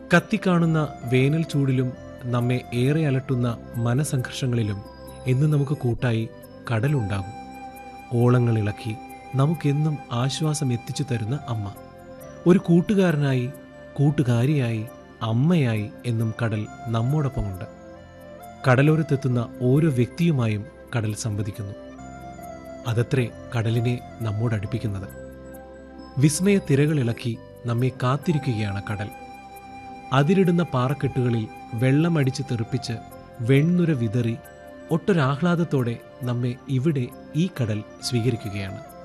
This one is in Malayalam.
കത്തിക്കാണുന്ന വേനൽ ചൂടിലും നമ്മെ ഏറെ അലട്ടുന്ന മനസംഘർഷങ്ങളിലും എന്ന് നമുക്ക് കൂട്ടായി കടലുണ്ടാകും ഓളങ്ങൾ ഇളക്കി നമുക്കെന്നും ആശ്വാസം എത്തിച്ചു തരുന്ന അമ്മ ഒരു കൂട്ടുകാരനായി കൂട്ടുകാരിയായി അമ്മയായി എന്നും കടൽ നമ്മോടൊപ്പമുണ്ട് കടലോരത്തെത്തുന്ന ഓരോ വ്യക്തിയുമായും കടൽ സംവദിക്കുന്നു അതത്രേ കടലിനെ നമ്മോടടുപ്പിക്കുന്നത് വിസ്മയ തിരകളിളക്കി നമ്മെ കാത്തിരിക്കുകയാണ് കടൽ അതിരിടുന്ന പാറക്കെട്ടുകളിൽ വെള്ളമടിച്ച് തെറിപ്പിച്ച് വെണ്ണുര വിതറി ഒട്ടൊരാഹ്ലാദത്തോടെ നമ്മെ ഇവിടെ ഈ കടൽ സ്വീകരിക്കുകയാണ്